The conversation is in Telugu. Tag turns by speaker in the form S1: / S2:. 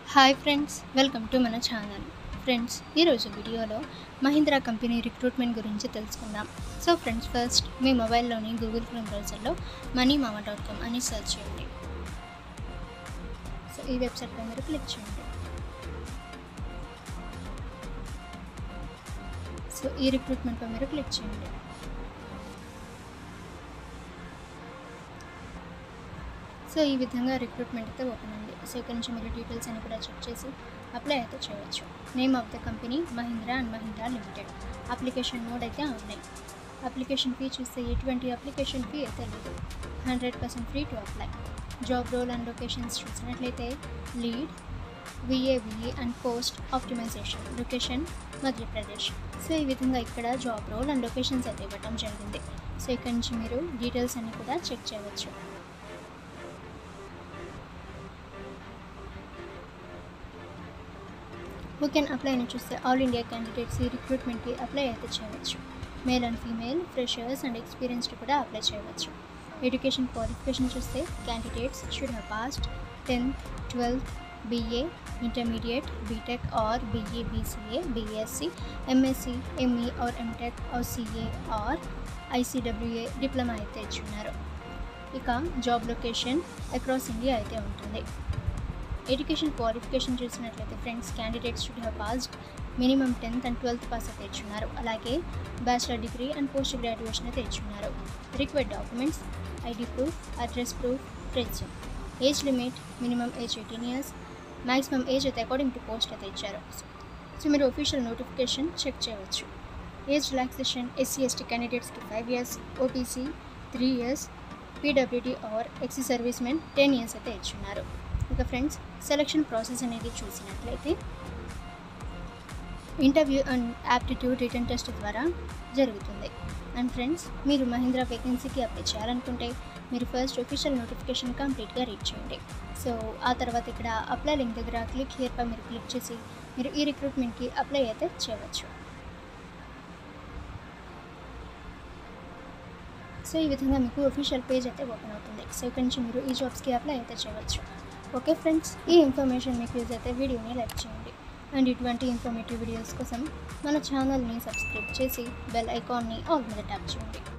S1: హాయ్ ఫ్రెండ్స్ వెల్కమ్ టు మన ఛానల్ ఫ్రెండ్స్ ఈరోజు వీడియోలో మహీంద్రా కంపెనీ రిక్రూట్మెంట్ గురించి తెలుసుకుందాం సో ఫ్రెండ్స్ ఫస్ట్ మీ మొబైల్లోని గూగుల్ క్రోమ్ బ్రౌజర్లో మనీ మామా డాట్ కామ్ అని సెర్చ్ చేయండి సో ఈ వెబ్సైట్ పై మీరు క్లిక్ చేయండి సో ఈ రిక్రూట్మెంట్ పై మీరు క్లిక్ చేయండి సో ఈ విధంగా రిక్రూట్మెంట్ అయితే ఓపెన్ ఉంది సో ఇక్కడ నుంచి మీరు డీటెయిల్స్ అని కూడా చెక్ చేసి అప్లై అయితే చేయవచ్చు name of the company Mahindra and Mahindra limited application mode అయితే ఉన్నాయి అప్లికేషన్ ఫీ చూస్తే ఎటువంటి అప్లికేషన్ ఫీ అయితే లేదు hundred percent free to apply job role and locations చూసినట్లయితే లీడ్ విఏవిఏ and post optimization location Madhya Pradesh so ఈ విధంగా ఇక్కడ జాబ్ రోల్ అండ్ లొకేషన్స్ అయితే ఇవ్వడం జరిగింది సో ఇక్కడ నుంచి మీరు డీటెయిల్స్ అన్ని కూడా చెక్ చేయవచ్చు హూ కెన్ అప్లై అని చూస్తే ఆల్ ఇండియా క్యాండిడేట్స్ ఈ రిక్రూట్మెంట్కి అప్లై అయితే చేయవచ్చు male and female freshers and experienced కూడా అప్లై చేయవచ్చు ఎడ్యుకేషన్ క్వాలిఫికేషన్ చూస్తే candidates should have passed tenth twelfth BA intermediate BTech or BA BCA BSc MSc ME or MTech or CA or ICWA diploma అయితే ఇచ్చున్నారు ఇక జాబ్ లొకేషన్ అక్రాస్ ఇండియా అయితే ఉంటుంది ఎడ్యుకేషన్ క్వాలిఫికేషన్ చూసినట్లయితే friends candidates should have passed minimum tenth and twelfth pass అయితే ఇచ్చున్నారు అలాగే bachelor degree and post graduation అయితే ఇచ్చున్నారు required documents ID proof address proof resume age limit minimum age eighteen years maximum age అయితే అకార్డింగ్ టు పోస్ట్ అయితే ఇచ్చారు సో మీరు ఒఫీషియల్ నోటిఫికేషన్ చెక్ చేయవచ్చు ఏజ్ రిలాక్సేషన్ ఎస్సీ ఎస్టీ క్యాండిడేట్స్కి five years OBC three years PWD or ex servicemen ten years అయితే ఇచ్చున్నారు ఇక ఫ్రెండ్స్ సెలక్షన్ ప్రాసెస్ అనేది చూసినట్లయితే interview and aptitude written test ద్వారా జరుగుతుంది అండ్ ఫ్రెండ్స్ మీరు మహీంద్రా వేకెన్సీకి అప్లై చేయాలనుకుంటే మీరు ఫస్ట్ ఒఫీషియల్ నోటిఫికేషన్ కంప్లీట్గా రీడ్ చేయండి సో ఆ తర్వాత ఇక్కడ అప్లై లింక్ దగ్గర క్లిక్ హియర్ పై మీరు క్లిక్ చేసి మీరు ఈ రిక్రూట్మెంట్కి అప్లై అయితే చేయవచ్చు సో ఈ విధంగా మీకు ఒఫీషియల్ పేజ్ అయితే ఓపెన్ అవుతుంది సో ఇక్కడ నుంచి మీరు ఈ జాబ్స్కి అప్లై అయితే చేయవచ్చు ఓకే ఫ్రెండ్స్ ఈ ఇన్ఫర్మేషన్ మీకు యూజ్ అయితే వీడియోని లైక్ చేయండి అండ్ ఇటువంటి ఇన్ఫర్మేటివ్ వీడియోస్ కోసం మన ఛానల్ని సబ్స్క్రైబ్ చేసి బెల్ ఐకాన్ని ఆల్ మీద ట్యాప్ చేయండి